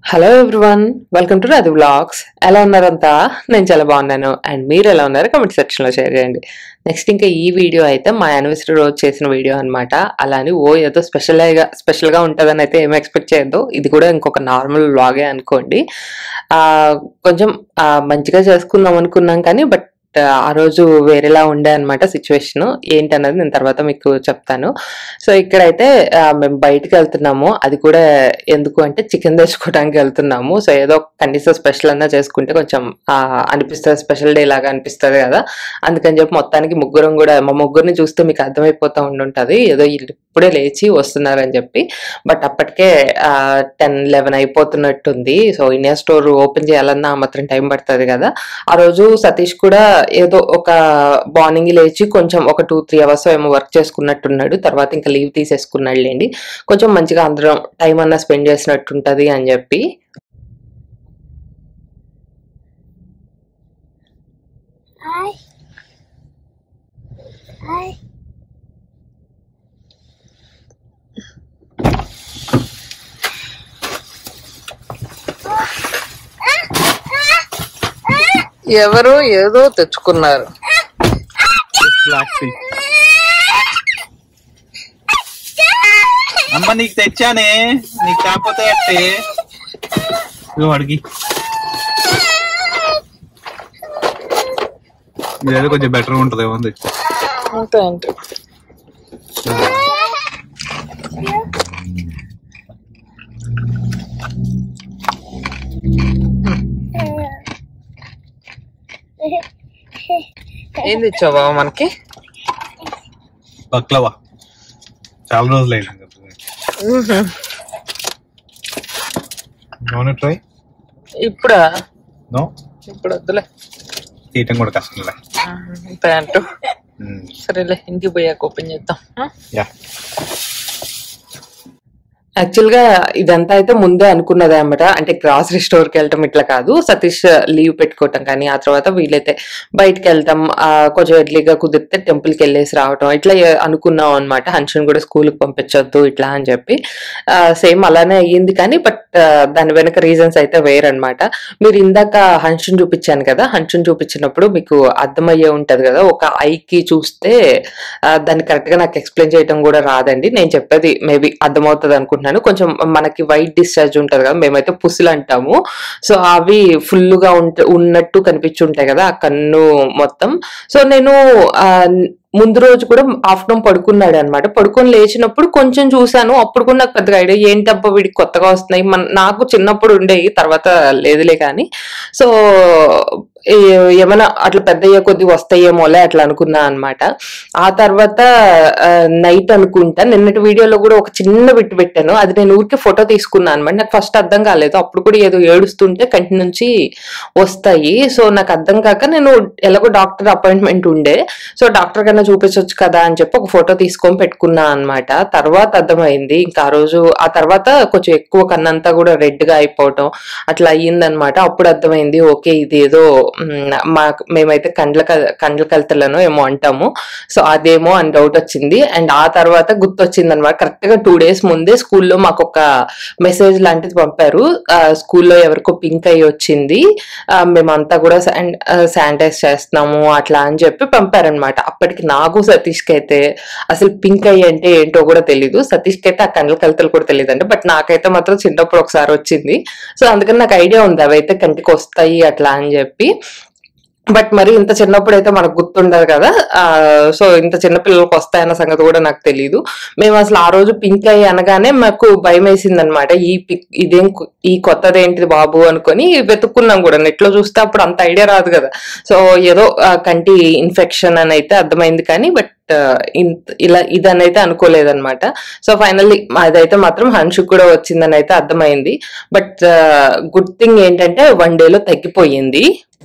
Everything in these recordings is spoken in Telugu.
Hello everyone welcome to Radhi vlogs ఎలా ఉన్నారంతా నేను చాలా బాగున్నాను అండ్ మీరు ఎలా ఉన్నారు కమెంట్ సెక్షన్ లో షేర్ చేయండి నెక్స్ట్ ఇంకా ఈ వీడియో అయితే మా యానివర్సరీ రోజు చేసిన వీడియో అన్నమాట అలాని ఓ ఏదో స్పెషల్ గా స్పెషల్ గా ఉంటుందని అయితే ఏం ఎక్స్పెక్ట్ చేయొద్దు ఇది కూడా ఇంకొక నార్మల్ వ్లాగే అనుకోండి ఆ కొంచెం ఆ, మంచిగా చేసుకుందాం అనుకున్నాం కానీ బట్ ఆ రోజు వేరేలా ఉండే అనమాట సిచ్యువేషన్ ఏంటన్నది నేను తర్వాత మీకు చెప్తాను సో ఇక్కడైతే ఆ, మేము బయటికి వెళ్తున్నాము అది కూడా ఎందుకు అంటే చికెన్ తెచ్చుకోవడానికి వెళ్తున్నాము సో ఏదో కనీసం స్పెషల్ అన్నా చేసుకుంటే కొంచెం ఆ, అనిపిస్తుంది స్పెషల్ డే లాగా అనిపిస్తుంది కదా అందుకని చెప్పి మొత్తానికి ముగ్గురం కూడా మా ముగ్గురిని చూస్తే మీకు అర్థమైపోతా ఉండుంటది ఏదో వీళ్ళు ఇప్పుడే లేచి వస్తున్నారని చెప్పి బట్ అప్పటికే టెన్ లెవెన్ అయిపోతున్నట్టుంది సో ఇండియా స్టోర్ ఓపెన్ చేయాలన్నా ఆ మాత్రం టైం పడుతుంది కదా ఆ రోజు సతీష్ కూడా ఏదో ఒక మార్నింగ్ లేచి కొంచెం ఒక టూ త్రీ అవర్స్ ఏమో వర్క్ చేసుకున్నట్టున్నాడు తర్వాత ఇంకా లీవ్ తీసేసుకున్నాడు లేండి కొంచెం మంచిగా అందరం టైం అన్నా స్పెండ్ చేసినట్టుంటది అని చెప్పి Hi. Hi. ఎవరు ఏదో తెచ్చుకున్నారు బ్లాక్ టీ అమ్మ నీకు తెచ్చానే నీకు కాకపోతే అట్టే ఇదిగో అడిగి ఇదేదో కొంచెం బెటర్ ఉంటది ఏమో తెచ్చా అంతే అంటే ఏం తెచ్చావు బాబా మనకి బక్లవా చాలా రోజులు అయినా నో ట్రై ఇప్పుడా నో ఇప్పుడు వద్దులే తీయటం కూడా కష్టంలే అంతే అంటూ సరేలే ఇంటికి పోయాక ఓపెన్ చేద్దాం యా యాక్చువల్ గా ఇదంతా అయితే ముందే అనుకున్నదే అనమాట అంటే గ్రాసరీ స్టోర్ కి వెళ్ళటం ఇట్లా కాదు సతీష్ లీవ్ పెట్టుకోవటం కానీ ఆ తర్వాత వీలైతే బయటకు వెళ్తాం ఆ, కొంచెం ఎర్లీగా కుదిరితే టెంపుల్ కి వెళ్ళేసి రావటం ఇట్లా ఏ- అనుకున్నాం అనమాట హన్షన్ కూడా స్కూల్ కి పంపించొద్దు ఇట్లా అని చెప్పి సేమ్ అలానే అయ్యింది కానీ బట్ దాని వెనక రీజన్స్ అయితే వేరనమాట మీరు ఇందాక హన్షన్ చూపించాను కదా హన్షన్ చూపించినప్పుడు మీకు అర్థమయ్యే ఉంటది కదా ఒక ఐకి చూస్తే ఆ, దాన్ని కరెక్ట్ గా నాకు ఎక్స్ప్లెయిన్ చేయడం కూడా రాదండి నేను చెప్పేది మేబీ అర్థమవుతుంది అనుకుంటున్నాను కొంచెం మనకి వైట్ డిశ్చార్జ్ ఉంటది కదా మేమైతే పుసులు అంటాము సో అవి ఫుల్ గా ఉంట ఉన్నట్టు కనిపించుంటాయి కదా ఆ కన్ను మొత్తం సో నేను ఆ, ముందు రోజు కూడా ఆఫ్టర్నూన్ పడుకున్నాడు అనమాట పడుకొని లేచినప్పుడు కొంచెం చూసాను అప్పుడు కూడా నాకు పెద్దగా ఐడియా ఏంటబ్బా వీడికి కొత్తగా వస్తున్నాయి మన నాకు చిన్నప్పుడు ఉండేవి తర్వాత లేదులే కానీ సో ఏ- ఏమైనా అట్లా పెద్ద అయ్యే కొద్ది వస్తాయేమోలే అట్లా అనుకున్నా అనమాట ఆ తర్వాత నైట్ అనుకుంటా నిన్నటి వీడియోలో కూడా ఒక చిన్న బిట్ పెట్టాను అది నేను ఊరికి ఫోటో తీసుకున్నాను అనమాట నాకు ఫస్ట్ అర్థం కాలేదు అప్పుడు కూడా ఏదో ఏడుస్తుంటే కంటి నుంచి వస్తాయి సో నాకు అర్థం కాక నేను ఎలాగో డాక్టర్ అపాయింట్మెంట్ ఉండే సో డాక్టర్ కన్నా చూపించవచ్చు కదా అని చెప్పి ఒక ఫోటో తీసుకొని పెట్టుకున్నా అనమాట తర్వాత అర్థమైంది ఇంకా ఆ రోజు ఆ తర్వాత కొంచెం ఎక్కువ కన్నంతా కూడా రెడ్ గా అయిపోవటం అట్లా అయ్యిందనమాట అప్పుడు అర్థమైంది ఓకే ఇది ఏదో మ్, మా మేమైతే కండ్ల క- కండ్ల కలతలను ఏమో అంటాము సో అదేమో అని డౌట్ వచ్చింది అండ్ ఆ తర్వాత గుర్తొచ్చింది అనమాట కరెక్ట్ గా టూ డేస్ ముందే స్కూల్లో మాకు ఒక మెసేజ్ లాంటిది పంపారు ఆ, స్కూల్లో ఎవరికో పింక్ అయ్యి వచ్చింది ఆ, మేమంతా కూడా శానిటైజ్ చేస్తున్నాము అట్లా అని చెప్పి పంపారనమాట అప్పటికి నాకు సతీష్కి అయితే అసలు పింక్ అయ్యి అంటే ఏంటో కూడా తెలీదు సతీష్కి అయితే ఆ కండ్ల కలతలు కూడా తెలియదు అండి బట్ నాకైతే మాత్రం చిన్నప్పుడు ఒకసారి వచ్చింది సో అందుకని నాకు ఐడియా ఉంది అవైతే కంటికి వస్తాయి అట్లా అని చెప్పి బట్ మరి ఇంత చిన్నప్పుడు అయితే మనకు గుర్తుండదు కదా ఆ, సో ఇంత చిన్న పిల్లలకు వస్తాయన్న సంగతి కూడా నాకు తెలియదు మేము అసలు ఆ రోజు పింక్ అయ్యి అనగానే మాకు భయం వేసింది అనమాట ఈ పిక్ ఇదేం కు- ఈ కొత్తది ఏంటిది బాబు అనుకొని వెతుక్కున్నాం కూడా నెట్ లో చూస్తే అప్పుడు అంత ఐడియా రాదు కదా సో ఏదో ఆ, కంటి ఇన్ఫెక్షన్ అని అయితే అర్థమైంది కానీ బట్ ఇలా ఇదని అయితే అనుకోలేదన్నమాట సో ఫైనల్లీ అదైతే మాత్రం హన్షుక్ కూడా వచ్చిందని అయితే అర్థమైంది బట్ గుడ్ థింగ్ ఏంటంటే వన్ డేలో తగ్గిపోయింది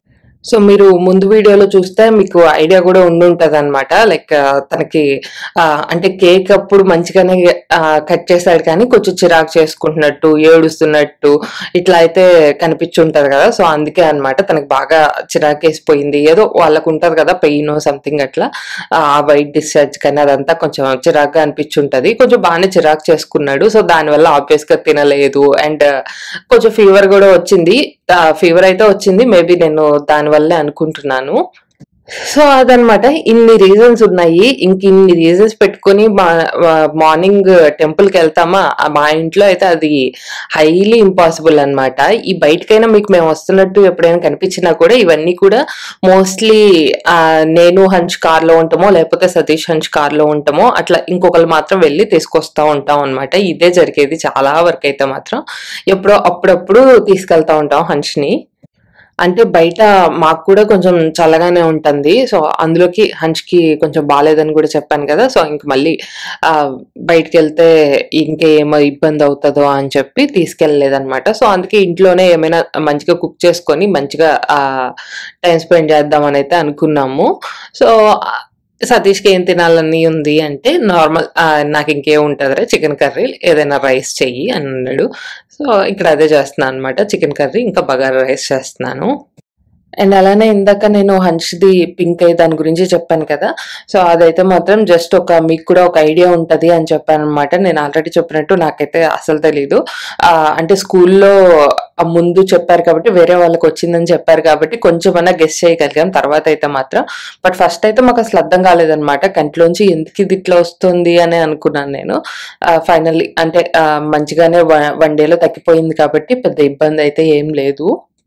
సో మీరు ముందు వీడియోలో చూస్తే మీకు ఐడియా కూడా ఉండుంటది అనమాట లైక్ తనకి ఆ, అంటే కేక్ అప్పుడు మంచిగానే కట్ చేశాడు కానీ కొంచెం చిరాకు చేసుకుంటున్నట్టు ఏడుస్తున్నట్టు ఇట్లా అయితే కనిపించుంటది కదా సో అందుకే అన్నమాట తనకి బాగా చిరాకు వేసిపోయింది ఏదో వాళ్ళకు ఉంటది కదా పెయిన్ సంథింగ్ అట్లా ఆ వైట్ డిశ్చార్జ్ కానీ అదంతా కొంచెం చిరాకుగా అనిపించుంటది కొంచెం బాగానే చిరాకు చేసుకున్నాడు సో దానివల్ల ఆబ్వియస్ గా తినలేదు అండ్ కొంచెం ఫీవర్ కూడా వచ్చింది ఫీవర్ అయితే వచ్చింది మేబీ నేను దానివల్లే అనుకుంటున్నాను సో అదనమాట ఇన్ని రీజన్స్ ఉన్నాయి ఇంక ఇన్ని రీజన్స్ పెట్టుకొని మార్నింగ్ టెంపుల్ కి వెళ్తామా ఆ మా ఇంట్లో అయితే అది హైలీ ఇంపాసిబుల్ అన్నమాట ఈ బయటకైనా మీకు మేము వస్తున్నట్టు ఎప్పుడైనా కనిపించినా కూడా ఇవన్నీ కూడా మోస్ట్లీ నేను హంచ్ కార్ లో ఉంటామో లేకపోతే సతీష్ హంచ్ కార్ లో ఉంటామో అట్లా ఇంకొకరు మాత్రం వెళ్ళి తీసుకొస్తా ఉంటాం అన్నమాట ఇదే జరిగేది చాలా వరకు అయితే మాత్రం ఎప్పుడో అప్పుడప్పుడు తీసుకెళ్తా ఉంటాం హంచ్ ని అంటే బయట మాకు కూడా కొంచెం చల్లగానే ఉంటుంది సో అందులోకి హంచ్కి కొంచెం బాగాలేదని కూడా చెప్పాను కదా సో ఇంక మళ్ళీ ఆ, బయటికి వెళ్తే ఇంకేమో ఇబ్బంది అవుతుందో అని చెప్పి తీసుకెళ్ళలేదన్నమాట సో అందుకే ఇంట్లోనే ఏమైనా మంచిగా కుక్ చేసుకొని మంచిగా టైం స్పెండ్ చేద్దామని అయితే అనుకున్నాము సో ఆ, సతీష్కి ఏం తినాలని ఉంది అంటే నార్మల్ నాకు ఇంకేం ఉంటుందిరా చికెన్ కర్రీ ఏదైనా రైస్ చెయ్యి అని అన్నాడు సో ఇక్కడ అదే చేస్తున్నాను అనమాట చికెన్ కర్రీ ఇంకా బగారా రైస్ చేస్తున్నాను అండ్ అలానే ఇందాక నేను హంచ్ది పింక్ అయ్యి దాని గురించి చెప్పాను కదా సో అదైతే మాత్రం జస్ట్ ఒక మీకు కూడా ఒక ఐడియా ఉంటది అని చెప్పాను అనమాట నేను ఆల్రెడీ చెప్పినట్టు నాకైతే అసలు తెలీదు ఆ, అంటే స్కూల్లో ముందు చెప్పారు కాబట్టి వేరే వాళ్ళకి వచ్చిందని చెప్పారు కాబట్టి కొంచెమన్నా గెస్ చేయగలిగాం తర్వాత అయితే మాత్రం బట్ ఫస్ట్ అయితే మాకు అసలు అర్థం కాలేదన్నమాట కంట్లోంచి ఎందుకు ఇది ఇట్లా వస్తుంది అని అనుకున్నాను నేను ఫైనల్లీ అంటే ఆ, మంచిగానే వన్ డేలో తగ్గిపోయింది కాబట్టి పెద్ద ఇబ్బంది అయితే ఏం లేదు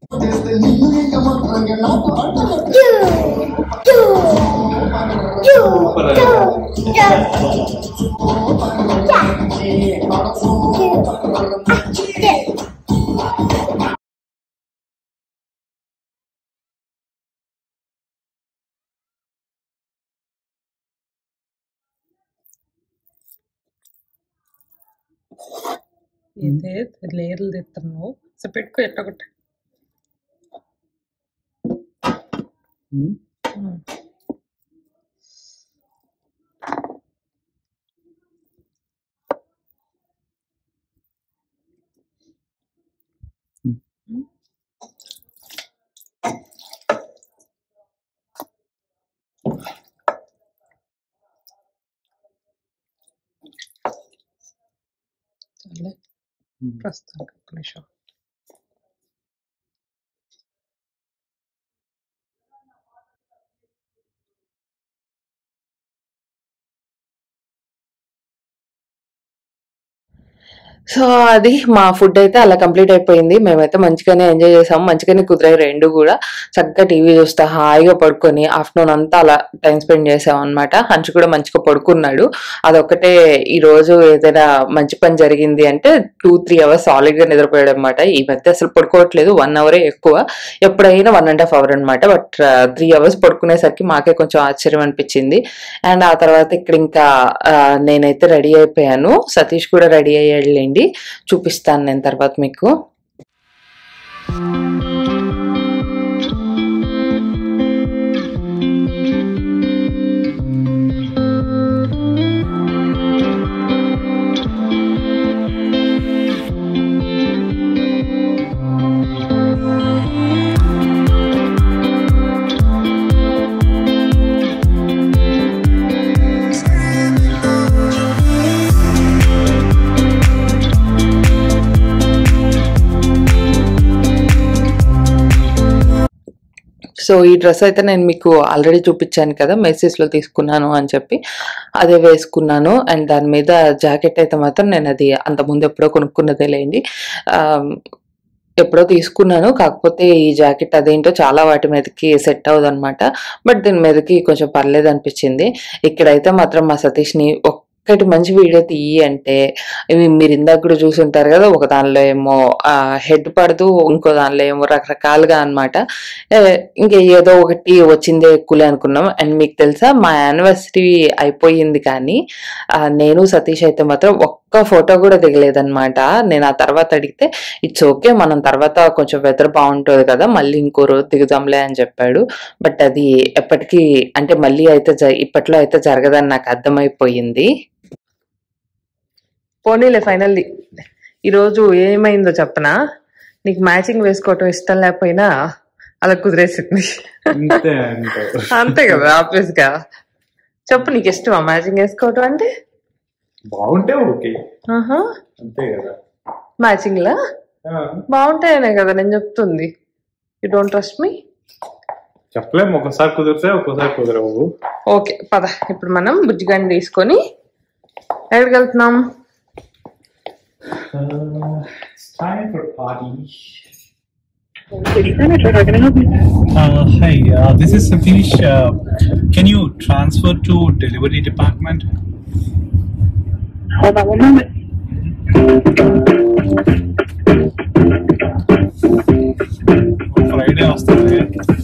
ఇదే లేయర్లు తెస్తున్నావు సో పెట్టుకో ఎట్టొకటి చాలే ప్రస్తుతానికి ఒక్క నిమిషం సో అది మా ఫుడ్ అయితే అలా కంప్లీట్ అయిపోయింది మేమైతే మంచిగానే ఎంజాయ్ చేసాము మంచిగానే కుదిరాయి రెండు కూడా చక్కగా టీవీ చూస్తా హాయిగా పడుకొని ఆఫ్టర్నూన్ అంతా అలా టైం స్పెండ్ చేసాం అనమాట హంచు కూడా మంచిగా పడుకున్నాడు అదొక్కటే ఈ రోజు ఏదైనా మంచి పని జరిగింది అంటే టూ త్రీ అవర్స్ సాలిడ్ గా నిద్రపోయాడు అనమాట ఈ మధ్య అసలు పడుకోవట్లేదు వన్ అవరే ఎక్కువ ఎప్పుడైనా వన్ అండ్ హాఫ్ అవర్ అనమాట బట్ త్రీ అవర్స్ పడుకునేసరికి మాకే కొంచెం ఆశ్చర్యం అనిపించింది అండ్ ఆ తర్వాత ఇక్కడ ఇంకా ఆ, నేనైతే రెడీ అయిపోయాను సతీష్ కూడా రెడీ అయ్యాడులేండి చూపిస్తాను నేను తర్వాత మీకు సో ఈ డ్రెస్ అయితే నేను మీకు ఆల్రెడీ చూపించాను కదా మెసేజ్ లో తీసుకున్నాను అని చెప్పి అదే వేసుకున్నాను అండ్ దాని మీద జాకెట్ అయితే మాత్రం నేను అది అంత ముందు ఎప్పుడో కొనుక్కున్నదే లేండి ఆ, ఎప్పుడో తీసుకున్నాను కాకపోతే ఈ జాకెట్ అదేంటో చాలా వాటి మీదకి సెట్ అవ్వదు అనమాట బట్ దీని మీదకి కొంచెం పర్లేదు అనిపించింది ఇక్కడైతే మాత్రం మా సతీష్ని ఒక్కటి మంచి వీడియో తీయి అంటే ఇవి మీరు ఇందాక కూడా చూసుంటారు కదా ఒక దానిలో ఏమో హెడ్ పడుతూ ఇంకో దానిలో ఏమో రకరకాలుగా అన్నమాట ఏ, ఇంకా ఏదో ఒకటి వచ్చిందే ఎక్కువలే అనుకున్నాం అండ్ మీకు తెలుసా మా యానివర్సరీ అయిపోయింది కానీ ఆ, నేను సతీష్ అయితే మాత్రం ఒక్క ఒక్క ఫోటో కూడా దిగలేదన్నమాట నేను ఆ తర్వాత అడిగితే ఇట్స్ ఓకే మనం తర్వాత కొంచెం వెదర్ బాగుంటుంది కదా మళ్ళీ ఇంకో రోజు దిగుదాంలే అని చెప్పాడు బట్ అది ఎప్పటికీ అంటే మళ్ళీ అయితే జ- ఇప్పట్లో అయితే జరగదని నాకు అర్థమైపోయింది పోనీలే ఫైనల్లీ ఈరోజు ఏమైందో చెప్పనా నీకు మ్యాచింగ్ వేసుకోవటం ఇష్టం లేకపోయినా అలా కుదిరేసింది అంతే అంతే అంతే కదా ఆబ్వియస్ గా చెప్పు నీకు ఇష్టమా మ్యాచింగ్ వేసుకోవటం అంటే బాగుంటే ఓకే ఆహా అంతే కదా మ్యాచింగ్ లా ఆ, బాగుంటాయనే కదా నేను చెప్తుంది యూ డోంట్ ట్రస్ట్ మీ చెప్పలేము ఒకసారి కుదిరితే ఒక్కోసారి కుదరవు ఓకే పద ఇప్పుడు మనం బుజ్జిగాన్ని తీసుకొని ఎక్కడికి వెళ్తున్నాం time for party Uh, hi, uh, this is Satish. Uh, can you transfer to delivery department? Hold on one moment. Friday వస్తుంది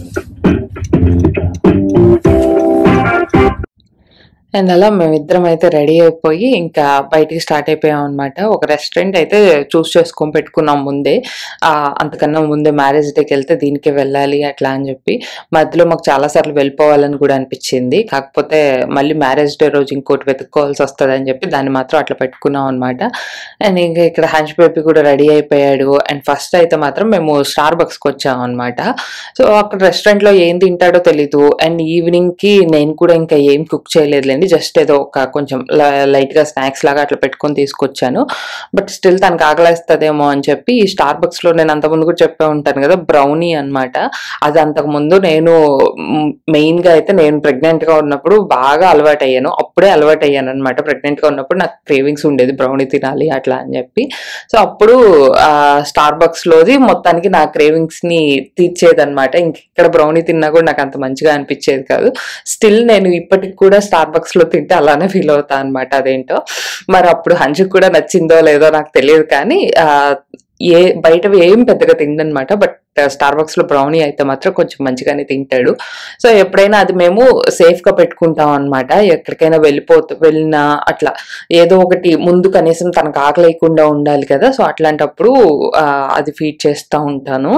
అండ్ అలా మేమిద్దరం అయితే రెడీ అయిపోయి ఇంకా బయటికి స్టార్ట్ అయిపోయాం అనమాట ఒక రెస్టారెంట్ అయితే చూస్ చేసుకొని పెట్టుకున్నాం ముందే ఆ, అంతకన్నా ముందే మ్యారేజ్ డేకి వెళ్తే దీనికి వెళ్ళాలి అట్లా అని చెప్పి మధ్యలో మాకు చాలా సార్లు వెళ్ళిపోవాలని కూడా అనిపించింది కాకపోతే మళ్ళీ మ్యారేజ్ డే రోజు ఇంకోటి వెతుక్కోవాల్సి వస్తుంది అని చెప్పి దాన్ని మాత్రం అట్లా పెట్టుకున్నాం అనమాట అండ్ ఇంకా ఇక్కడ హంచ్ బేబీ కూడా రెడీ అయిపోయాడు అండ్ ఫస్ట్ అయితే మాత్రం మేము స్టార్ బక్స్కి వచ్చాం అనమాట సో అక్కడ రెస్టారెంట్ లో ఏం తింటాడో తెలీదు అండ్ ఈవినింగ్ కి నేను కూడా ఇంకా ఏం కుక్ చేయలేదులేండి జస్ట్ ఏదో ఒక కొంచెం లైట్ గా స్నాక్స్ లాగా అట్లా పెట్టుకొని తీసుకొచ్చాను బట్ స్టిల్ తనకు ఆకలేస్తుందేమో అని చెప్పి ఈ స్టార్ బక్స్ లో నేను అంత ముందు కూడా చెప్పే ఉంటాను కదా బ్రౌనీ అన్నమాట అది అంతకు ముందు నేను మెయిన్ గా అయితే నేను ప్రెగ్నెంట్ గా ఉన్నప్పుడు బాగా అలవాటు అయ్యాను అప్పుడే అలవాటు అయ్యాను అనమాట ప్రెగ్నెంట్ గా ఉన్నప్పుడు నాకు క్రేవింగ్స్ ఉండేది బ్రౌనీ తినాలి అట్లా అని చెప్పి సో అప్పుడు స్టార్ బక్స్ లోది మొత్తానికి నా క్రేవింగ్స్ ని తీర్చేది అనమాట ఇంక ఇక్కడ బ్రౌనీ తిన్నా కూడా నాకు అంత మంచిగా అనిపించేది కాదు స్టిల్ నేను ఇప్పటికి కూడా స్టార్ బక్స్ లో తింటే అలానే ఫీల్ అవుతా అనమాట అదేంటో మరి అప్పుడు హంచుకు కూడా నచ్చిందో లేదో నాకు తెలియదు కానీ ఆ, ఏ బయటవి ఏం పెద్దగా తిండనమాట బట్ స్టార్ బక్స్ లో బ్రౌనీ అయితే మాత్రం కొంచెం మంచిగానే తింటాడు సో ఎప్పుడైనా అది మేము సేఫ్ గా పెట్టుకుంటాం అనమాట ఎక్కడికైనా వెళ్ళిపోతూ వెళ్ళినా అట్లా ఏదో ఒకటి ముందు కనీసం తనకు ఆకలేయకుండా ఉండాలి కదా సో అట్లాంటప్పుడు ఆ, అది ఫీడ్ చేస్తూ ఉంటాను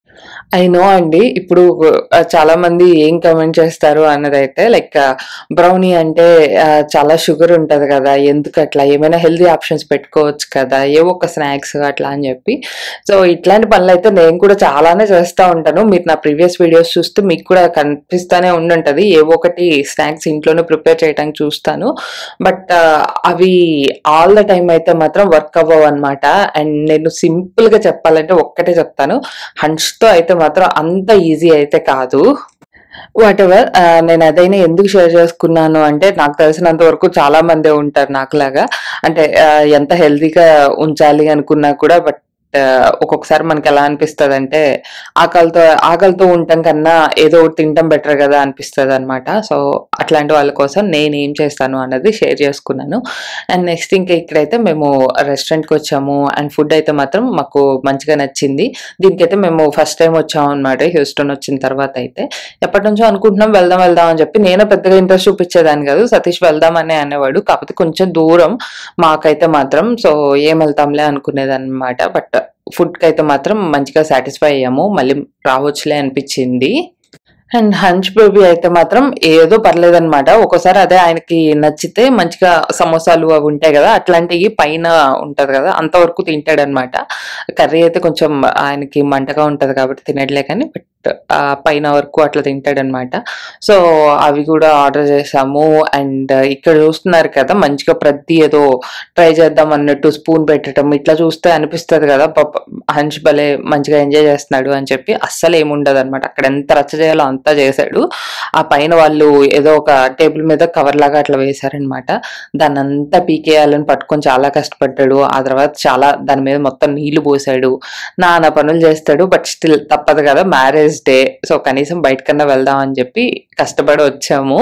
ఐ నో అండి ఇప్పుడు ఆ, చాలా మంది ఏం కమెంట్ చేస్తారు అన్నది అయితే లైక్ బ్రౌనీ అంటే ఆ, చాలా షుగర్ ఉంటది కదా ఎందుకు అట్లా ఏమైనా హెల్దీ ఆప్షన్స్ పెట్టుకోవచ్చు కదా ఏవో ఒక స్నాక్స్ అట్లా అని చెప్పి సో ఇట్లాంటి పనులు అయితే నేను కూడా చాలానే చేస్తూ ఉంటాను మీరు నా ప్రీవియస్ వీడియోస్ చూస్తే మీకు కూడా కనిపిస్తానే ఉండుంటది ఏవో ఒకటి స్నాక్స్ ఇంట్లోనే ప్రిపేర్ చేయడానికి చూస్తాను బట్ అవి ఆల్ ద టైం అయితే మాత్రం వర్క్ అవ్వవు అనమాట అండ్ నేను సింపుల్ గా చెప్పాలంటే ఒక్కటే చెప్తాను హంచ్ తో అయితే మాత్రం అంత ఈజీ అయితే కాదు వాట్ ఎవర్ నేను అదైనా ఎందుకు షేర్ చేసుకున్నాను అంటే నాకు తెలిసినంత వరకు చాలా మంది ఉంటారు నాకులాగా అంటే ఆ, ఎంత హెల్తీగా ఉంచాలి అనుకున్నా కూడా బట్ ఒక్కొక్కసారి మనకి ఎలా అనిపిస్తుంది అంటే ఆకలితో ఆకలితో ఉండటం కన్నా ఏదో ఒకటి తినటం బెటర్ కదా అనిపిస్తుంది అనమాట సో అట్లాంటి వాళ్ళ కోసం నేను ఏం చేస్తాను అన్నది షేర్ చేసుకున్నాను అండ్ నెక్స్ట్ ఇంకా ఇక్కడైతే మేము రెస్టారెంట్కి వచ్చాము అండ్ ఫుడ్ అయితే మాత్రం మాకు మంచిగా నచ్చింది దీనికైతే మేము ఫస్ట్ టైం వచ్చాము అనమాట హ్యూస్టన్ వచ్చిన తర్వాత అయితే ఎప్పటి నుంచో అనుకుంటున్నాం వెళ్దాం వెళ్దాం అని చెప్పి నేను పెద్దగా ఇంట్రెస్ట్ చూపించేదాన్ని కాదు సతీష్ వెళ్దామనే అనేవాడు కాకపోతే కొంచెం దూరం మాకైతే మాత్రం సో ఏం వెళ్తాంలే అనుకునేది అనమాట బట్ ఫుడ్ కి అయితే మాత్రం మంచిగా సాటిస్ఫై అయ్యాము మళ్ళీ రావచ్చులే అనిపించింది అండ్ హంచ్ బేబీ అయితే మాత్రం ఏదో పర్లేదన్నమాట ఒక్కోసారి అదే ఆయనకి నచ్చితే మంచిగా సమోసాలు అవి ఉంటాయి కదా అట్లాంటివి పైన ఉంటది కదా అంతవరకు తింటాడనమాట కర్రీ అయితే కొంచెం ఆయనకి మంటగా ఉంటది కాబట్టి తినట్లే కానీ బట్ ఆ పైన వరకు అట్లా తింటాడనమాట సో అవి కూడా ఆర్డర్ చేసాము అండ్ ఇక్కడ చూస్తున్నారు కదా మంచిగా ప్రతి ఏదో ట్రై చేద్దాం అన్నట్టు స్పూన్ పెట్టడం ఇట్లా చూస్తే అనిపిస్తుంది కదా పాప హంచ్ భలే మంచిగా ఎంజాయ్ చేస్తున్నాడు అని చెప్పి అస్సలు ఏముండదు అనమాట అక్కడ ఎంత రచ్చ చేయాలో అంతా చేశాడు ఆ పైన వాళ్ళు ఏదో ఒక టేబుల్ మీద కవర్ లాగా అట్లా వేశారనమాట దాన్ని అంతా పీకేయాలని పట్టుకొని చాలా కష్టపడ్డాడు ఆ తర్వాత చాలా దాని మీద మొత్తం నీళ్లు పోసాడు నానా పనులు చేస్తాడు బట్ స్టిల్ తప్పదు కదా మ్యారేజ్ డే సో కనీసం బయటకన్నా వెళ్దాం అని చెప్పి కష్టపడి వచ్చాము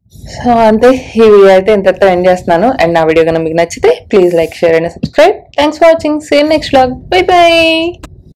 సో అంతే ఈ వీడియో అయితే ఇంతటితో ఎండ్ చేస్తున్నాను అండ్ నా వీడియో కనుక మీకు నచ్చితే please like share and subscribe thanks for watching same next blog bye by